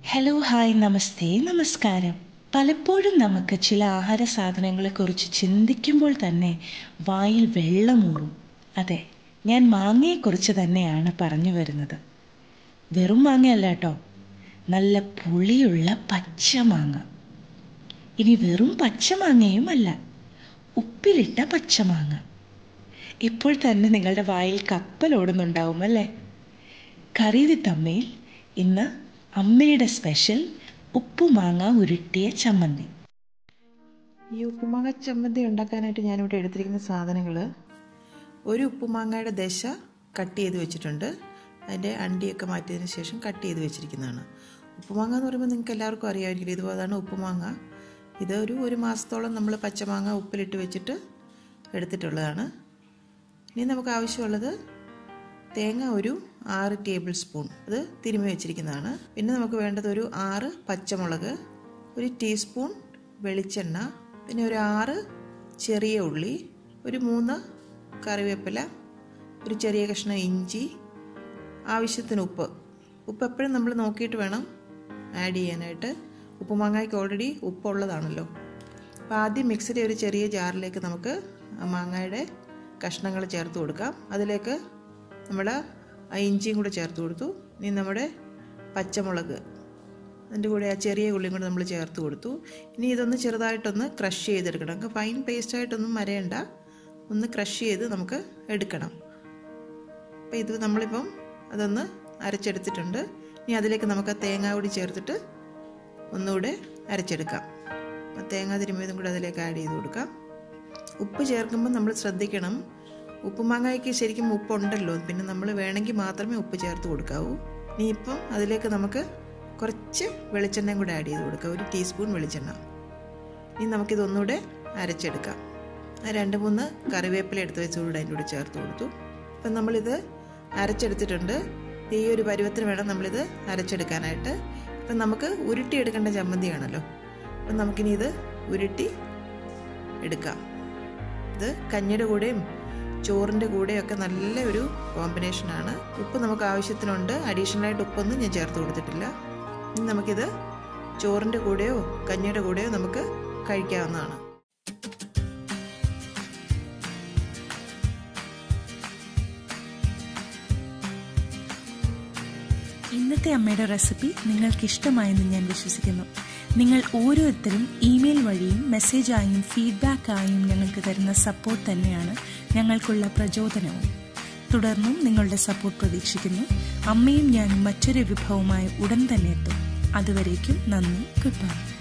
hello hi നമസ്തേ നമസ്കാരം പലപ്പോഴും നമുക്ക് ചില ആഹാര സാധനങ്ങളെക്കുറിച്ച് ചിന്തിക്കുമ്പോൾ തന്നെ വായിൽ വെള്ളമൂറും അതെ ഞാൻ മാങ്ങയെക്കുറിച്ച് തന്നെയാണ് പറഞ്ഞു വരുന്നത് വെറും മാങ്ങയല്ല കേട്ടോ നല്ല പുളിയുള്ള പച്ചമാങ്ങ ഇനി വെറും പച്ചമാങ്ങയും അല്ല ഉപ്പിലിട്ട പച്ചമാങ്ങ ഇപ്പോൾ തന്നെ നിങ്ങളുടെ വായിൽ കപ്പലോടുന്നുണ്ടാവും അല്ലേ കറി വിത്ത് അമ്മയിൽ ഇന്ന് അമ്മയുടെ സ്പെഷ്യൽ ഉപ്പുമാങ്ങ ഉരുട്ടിയ ചമ്മന്തി ഈ ഉപ്പുമാങ്ങ ചമ്മന്തി ഉണ്ടാക്കാനായിട്ട് ഞാനിവിടെ എടുത്തിരിക്കുന്ന സാധനങ്ങൾ ഒരു ഉപ്പുമാങ്ങയുടെ ദശ കട്ട് ചെയ്ത് വെച്ചിട്ടുണ്ട് അതിൻ്റെ അണ്ടിയൊക്കെ മാറ്റിയതിന് ശേഷം കട്ട് ചെയ്ത് വെച്ചിരിക്കുന്നതാണ് ഉപ്പുമാങ്ങ എന്ന് പറയുമ്പോൾ നിങ്ങൾക്ക് എല്ലാവർക്കും അറിയാമായിരിക്കും ഇതുപോലാണ് ഉപ്പുമാങ്ങ ഇത് ഒരു ഒരു മാസത്തോളം നമ്മൾ പച്ചമാങ്ങ ഉപ്പിലിട്ട് വെച്ചിട്ട് എടുത്തിട്ടുള്ളതാണ് ഇനി നമുക്ക് ആവശ്യമുള്ളത് തേങ്ങ ഒരു ആറ് ടേബിൾ സ്പൂൺ അത് തിരുമ്മി വെച്ചിരിക്കുന്നതാണ് പിന്നെ നമുക്ക് വേണ്ടത് ഒരു ആറ് പച്ചമുളക് ഒരു ടീസ്പൂൺ വെളിച്ചെണ്ണ പിന്നെ ഒരു ആറ് ചെറിയ ഉള്ളി ഒരു മൂന്ന് കറിവേപ്പില ഒരു ചെറിയ കഷ്ണം ഇഞ്ചി ആവശ്യത്തിന് ഉപ്പ് ഉപ്പ് എപ്പോഴും നമ്മൾ നോക്കിയിട്ട് വേണം ആഡ് ചെയ്യാനായിട്ട് ഉപ്പുമാങ്ങയ്ക്ക് ഓൾറെഡി ഉപ്പുള്ളതാണല്ലോ അപ്പോൾ ആദ്യം മിക്സിയുടെ ഒരു ചെറിയ ജാറിലേക്ക് നമുക്ക് ആ മാങ്ങയുടെ കഷ്ണങ്ങൾ ചേർത്ത് കൊടുക്കാം അതിലേക്ക് നമ്മൾ ആ ഇഞ്ചിയും കൂടെ ചേർത്ത് കൊടുത്തു ഇനി നമ്മുടെ പച്ചമുളക് അതിൻ്റെ കൂടെ ആ ചെറിയ ഉള്ളിയും കൂടെ നമ്മൾ ചേർത്ത് കൊടുത്തു ഇനി ഇതൊന്ന് ചെറുതായിട്ടൊന്ന് ക്രഷ് ചെയ്തെടുക്കണം നമുക്ക് ഫൈൻ പേസ്റ്റായിട്ടൊന്നും മരയണ്ട ഒന്ന് ക്രഷ് ചെയ്ത് നമുക്ക് എടുക്കണം അപ്പോൾ ഇത് നമ്മളിപ്പം അതൊന്ന് അരച്ചെടുത്തിട്ടുണ്ട് ഇനി അതിലേക്ക് നമുക്ക് ആ തേങ്ങ കൂടി ചേർത്തിട്ട് ഒന്നുകൂടെ അരച്ചെടുക്കാം അപ്പോൾ തേങ്ങ തിരുമ്മിയതും കൂടെ അതിലേക്ക് ആഡ് ചെയ്ത് കൊടുക്കാം ഉപ്പ് ചേർക്കുമ്പോൾ നമ്മൾ ശ്രദ്ധിക്കണം ഉപ്പുമാങ്ങയ്ക്ക് ശരിക്കും ഉപ്പുണ്ടല്ലോ പിന്നെ നമ്മൾ വേണമെങ്കിൽ മാത്രമേ ഉപ്പ് ചേർത്ത് കൊടുക്കാവൂ ഇനി ഇപ്പം അതിലേക്ക് നമുക്ക് കുറച്ച് വെളിച്ചെണ്ണയും കൂടെ ആഡ് ചെയ്ത് കൊടുക്കാം ഒരു ടീസ്പൂൺ വെളിച്ചെണ്ണ ഇനി നമുക്കിതൊന്നുകൂടെ അരച്ചെടുക്കാം രണ്ട് മൂന്ന് കറിവേപ്പില എടുത്ത് വെച്ചുകൂടെ അതിൻ്റെ കൂടെ ചേർത്ത് കൊടുത്തു അപ്പം നമ്മളിത് അരച്ചെടുത്തിട്ടുണ്ട് ഈ ഒരു പരുവത്തിന് വേണം നമ്മളിത് അരച്ചെടുക്കാനായിട്ട് ഇപ്പം നമുക്ക് ഉരുട്ടിയെടുക്കേണ്ട ചമ്മന്തിയാണല്ലോ അപ്പം നമുക്കിനി ഇത് ഉരുട്ടി എടുക്കാം ഇത് കഞ്ഞിയുടെ കൂടെയും ചോറിൻ്റെ കൂടെയൊക്കെ നല്ല ഒരു കോമ്പിനേഷനാണ് ഉപ്പ് നമുക്ക് ആവശ്യത്തിനുണ്ട് അഡീഷണലായിട്ട് ഉപ്പൊന്നും ഞാൻ ചേർത്ത് കൊടുത്തിട്ടില്ല ഇനി നമുക്കിത് ചോറിൻ്റെ കൂടെയോ കഞ്ഞിയുടെ കൂടെയോ നമുക്ക് കഴിക്കാവുന്നതാണ് ഇന്നത്തെ അമ്മയുടെ റെസിപ്പി നിങ്ങൾക്ക് ഇഷ്ടമായെന്ന് ഞാൻ വിശ്വസിക്കുന്നു നിങ്ങൾ ഓരോരുത്തരും ഇമെയിൽ വഴിയും മെസ്സേജായും ഫീഡ്ബാക്കായും ഞങ്ങൾക്ക് തരുന്ന സപ്പോർട്ട് തന്നെയാണ് ഞങ്ങൾക്കുള്ള പ്രചോദനവും തുടർന്നും നിങ്ങളുടെ സപ്പോർട്ട് പ്രതീക്ഷിക്കുന്നു അമ്മയും ഞാനും മറ്റൊരു വിഭവമായി ഉടൻ തന്നെ എത്തും അതുവരേക്കും നന്ദി ഗുഡ് ബൈ